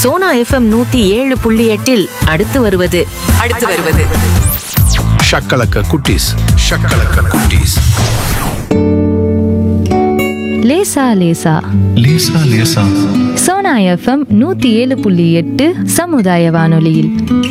Sona FM நூத்தி ஏழு புள்ளி எட்டில் அடுத்து வருவது அடுத்து வருவது ஷக்கலக்க குட்டீஸ் ஷக்கலக்க குட்டீஸ் லேசா லேசா லேசா லேசா சோனா எஃப்எம் நூத்தி ஏழு புள்ளி எட்டு சமுதாய வானொலியில்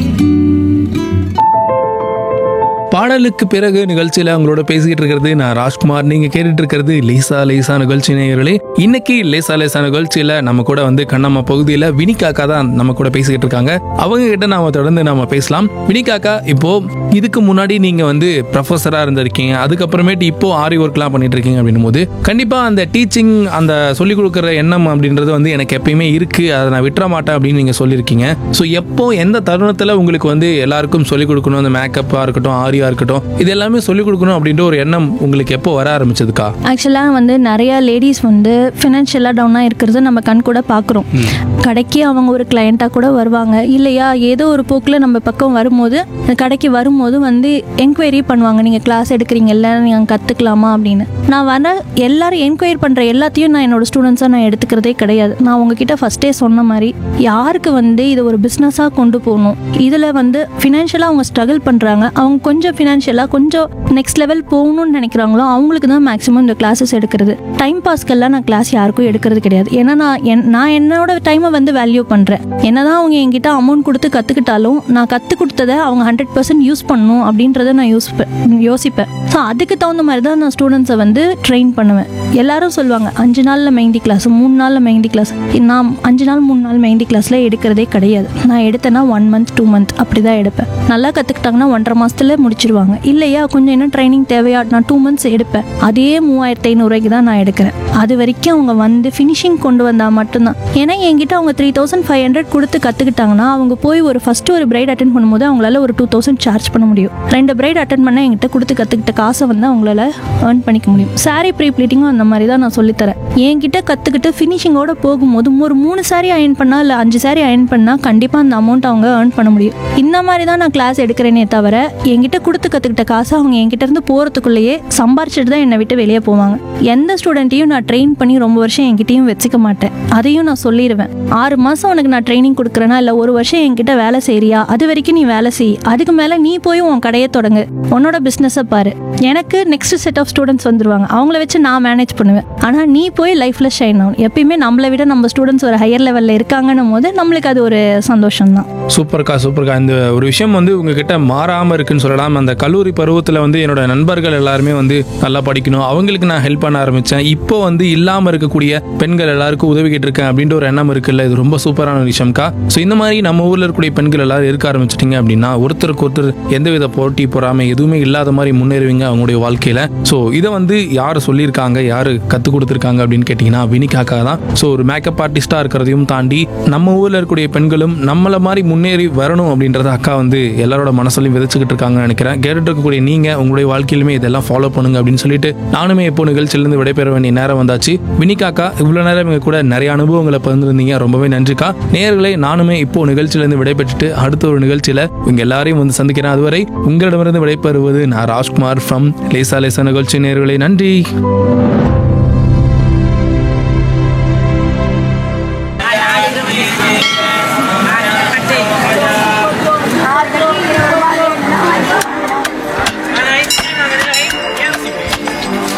பாடலுக்கு பிறகு நிகழ்ச்சியில உங்களோட பேசிக்கிட்டு இருக்கிறது நான் ராஜ்குமார் நீங்க கேட்டுட்டு இருக்கிறது லேசா லேசா நிகழ்ச்சி நேயர்களே இன்னைக்கு லேசா லேசா நிகழ்ச்சியில நம்ம கூட வந்து கண்ணம்மா பகுதியில வினிகாக்கா தான் நம்ம கூட பேசிக்கிட்டு இருக்காங்க அவங்க கிட்ட நாம தொடர்ந்து நாம பேசலாம் வினிகாக்கா இப்போ இதுக்கு முன்னாடி நீங்க வந்து ப்ரொஃபஸரா இருந்திருக்கீங்க அதுக்கப்புறமேட்டு இப்போ ஆரி ஒர்க்லாம் பண்ணிட்டு இருக்கீங்க அப்படின்னும் போது கண்டிப்பா அந்த டீச்சிங் அந்த சொல்லிக் கொடுக்குற எண்ணம் அப்படின்றது வந்து எனக்கு எப்பயுமே இருக்கு அதை நான் விட்டுற மாட்டேன் அப்படின்னு நீங்க சொல்லியிருக்கீங்க ஸோ எப்போ எந்த தருணத்துல உங்களுக்கு வந்து எல்லாருக்கும் சொல்லிக் கொடுக்கணும் அந்த மேக்கப்பா இருக்கட்டும் ஆரியா இருக்கட்டும் இது எல்லாமே சொல்லிக் கொடுக்கணும் அப்படின்ற ஒரு எண்ணம் உங்களுக்கு எப்போ வர ஆரம்பிச்சதுக்கா ஆக்சுவலாக வந்து நிறைய லேடிஸ் வந்து ஃபினான்ஷியலாக டவுனாக இருக்கிறது நம்ம கண் கூட பார்க்குறோம் கடைக்கு அவங்க ஒரு கிளையண்ட்டாக கூட வருவாங்க இல்லையா ஏதோ ஒரு போக்கில் நம்ம பக்கம் வரும்போது அந்த கடைக்கு வரும்போது வந்து என்கொயரி பண்ணுவாங்க நீங்கள் கிளாஸ் எடுக்கிறீங்கல்ல நீங்கள் கற்றுக்கலாமா அப்படின்னு நான் வர எல்லாரும் என்கொயரி பண்ணுற எல்லாத்தையும் நான் என்னோட ஸ்டூடெண்ட்ஸாக நான் எடுத்துக்கிறதே கிடையாது நான் உங்ககிட்ட ஃபஸ்ட்டே சொன்ன மாதிரி யாருக்கு வந்து இது ஒரு பிஸ்னஸாக கொண்டு போகணும் இதில் வந்து ஃபினான்ஷியலாக அவங்க ஸ்ட்ரகிள் பண்ணுறாங்க அவங்க கொஞ்சம் ஃபினான்ஷியலாக கொஞ்சம் நெக்ஸ்ட் லெவல் போகணும்னு நினைக்கிறாங்களோ அவங்களுக்கு தான் மேக்ஸிமம் இந்த கிளாஸஸ் எடுக்கிறது டைம் பாஸ்க்கெல்லாம் நான் கிளாஸ் யாருக்கும் எடுக்கிறது கிடையாது ஏன்னா நான் என் நான் என்னோட டைமை வந்து வேல்யூ பண்ணுறேன் என்னதான் அவங்க என்கிட்ட அமௌண்ட் கொடுத்து கற்றுக்கிட்டாலும் நான் கற்றுக் கொடுத்ததை அவங்க ஹண்ட்ரட் பர்சன்ட் யூஸ் பண்ணணும் அப்படின்றத நான் யோசிப்பேன் யோசிப்பேன் ஸோ அதுக்கு தகுந்த மாதிரி தான் நான் ஸ்டூடெண்ட்ஸை வந்து ட்ரெயின் பண்ணுவேன் எல்லாரும் சொல்லுவாங்க அஞ்சு நாளில் மெஹந்தி கிளாஸ் மூணு நாளில் மெஹந்தி கிளாஸ் நான் அஞ்சு நாள் மூணு நாள் மெஹந்தி கிளாஸில் எடுக்கிறதே கிடையாது நான் எடுத்தேன்னா ஒன் மந்த் டூ மந்த் அப்படி தான் எடுப்பேன் நல்லா கற்றுக்கிட்டாங்கன்னா ஒன்றரை மாதத்துல முடிச்சிருவாங்க இல்லையா கொஞ்சம் இன்னும் ட்ரைனிங் தேவையா நான் டூ மந்த்ஸ் எடுப்பேன் அதே மூவாயிரத்தி ஐநூறுரூவாய்க்கு தான் நான் எடுக்கிறேன் அது வரைக்கும் அவங்க வந்து ஃபினிஷிங் கொண்டு வந்தால் மட்டும்தான் ஏன்னா என்கிட்ட அவங்க த்ரீ தௌசண்ட் ஃபைவ் ஹண்ட்ரட் கொடுத்து கற்றுக்கிட்டாங்கன்னா அவங்க போய் ஒரு ஃபஸ்ட்டு ஒரு பிரைட் அட்டன் பண்ணும்போது அவங்களால ஒரு டூ தௌசண்ட் சார்ஜ் பண்ண முடியும் ரெண்டு பிரைட் அட்டன் பண்ண என்கிட்ட கொடுத்து கற்றுக்கிட்ட காசை வந்து அவங்களால ஏர்ன் பண்ணிக்க முடியும் சாரீ ப்ரீ ப்ளீட்டிங்கும் அந்த மாதிரி தான் நான் சொல்லித்தரேன் என்கிட்ட கற்றுக்கிட்டு ஃபினிஷிங்கோட போகும்போது ஒரு மூணு சாரி அயன் பண்ணால் இல்லை அஞ்சு சாரி அயன் பண்ணால் கண்டிப்பாக அந்த அமௌண்ட் அவங்க ஏர்ன் பண்ண முடியும் இந்த மாதிரி தான் நான் கிளாஸ் எடுக்கிறேனே தவிர என்கிட்ட கொடுத்து கற்றுக்கிட்ட காசை அவங்க என்கிட்ட இருந்து போகிறதுக்குள்ளேயே சம்பாரிச்சிட்டு தான் என்னை விட்டு வெளியே போவாங்க எந்த ஸ்டூடெண்ட்டையும் நான் ட்ரெயின் பண்ணி ரொம்ப வருஷம் என்கிட்டயும் வச்சுக்க மாட்டேன் அதையும் நான் சொல்லிடுவேன் ஆறு மாதம் உனக்கு நான் ட்ரைனிங் கொடுக்குறேன்னா இல்லை ஒரு வருஷம் என்கிட்ட வேலை செய்றியா அது வரைக்கும் நீ வேலை செய் அதுக்கு மேலே நீ போய் உன் கடையை தொடங்கு உன்னோட பிஸ்னஸை பாரு எனக்கு நெக்ஸ்ட் செட் ஆஃப் ஸ்டூடெண்ட்ஸ் வந்துருவாங்க அவங்கள வச்சு நான் மேனேஜ் பண்ணுவேன் ஆனால் நீ போய் லைஃப்பில் ஷைன் ஆகணும் எப்பயுமே நம்மளை விட நம்ம ஸ்டூடெண்ட்ஸ் ஒரு ஹையர் லெவலில் இருக்காங்கன்னும் போது நம்மளுக்கு அது ஒரு சந்தோஷம் தான் சூப்பர்க்கா சூப்பர்க்கா இந்த ஒரு விஷயம் வந்து உங்ககிட்ட மாறாம இருக்குன்னு சொல்லலாம் அந்த கல்லூரி பருவத்தில் வந்து என்னோட நண்பர்கள் எல்லாருமே வந்து நல்லா படிக்கணும் அவங்களுக்கு நான் ஹெல்ப் பண்ண ஆரம்பிச்சேன் இப்போ வந்து இல்லாம இருக்கக்கூடிய பெண்கள் எல்லாருக்கும் உதவிக்கிட்டு இருக்கேன் அப்படின்ற ஒரு எண்ணம் இருக்குல்ல இது ரொம்ப சூப்பரான விஷயம்க்கா ஸோ இந்த மாதிரி நம்ம ஊர்ல இருக்கக்கூடிய பெண்கள் எல்லாரும் இருக்க ஆரம்பிச்சிட்டிங்க அப்படின்னா ஒருத்தருக்கு ஒருத்தர் எந்தவித போட்டி பொறாமை எதுவுமே இல்லாத மாதிரி முன்னேறுவீங்க அவங்களுடைய வாழ்க்கையில ஸோ இதை வந்து யார் சொல்லியிருக்காங்க யார் கற்றுக் கொடுத்துருக்காங்க அப்படின்னு கேட்டிங்கன்னா வினிகாக்கா தான் ஸோ ஒரு மேக்கப் ஆர்டிஸ்டாக இருக்கிறதையும் தாண்டி நம்ம ஊரில் இருக்கக்கூடிய பெண்களும் நம்மள மாதிரி முன்னேறி வரணும் அப்படின்றத அக்கா வந்து எல்லாரோட மனசுலையும் விதைச்சுக்கிட்டு இருக்காங்கன்னு நினைக்கிறேன் கேட்டுட்டு இருக்கக்கூடிய நீங்கள் உங்களுடைய வாழ்க்கையிலுமே இதெல்லாம் ஃபாலோ பண்ணுங்க அப்படின்னு சொல்லிட்டு நானுமே இப்போ நிகழ்ச்சியிலேருந்து விடைபெற வேண்டிய நேரம் வந்தாச்சு வினிகாக்கா இவ்வளோ நேரம் எங்க கூட நிறைய அனுபவங்களை பகிர்ந்துருந்தீங்க ரொம்பவே நன்றிக்கா நேயர்களே நானுமே இப்போ நிகழ்ச்சியிலேருந்து விடைபெற்றுட்டு அடுத்த ஒரு நிகழ்ச்சியில் உங்க எல்லாரையும் வந்து சந்திக்கிறேன் அதுவரை உங்களிடமிருந்து விடைபெறுவது நான் ராஜ்குமார் ஃப்ரம் லேசா லேசா நிகழ்ச்சி நேயர்களே நன்றி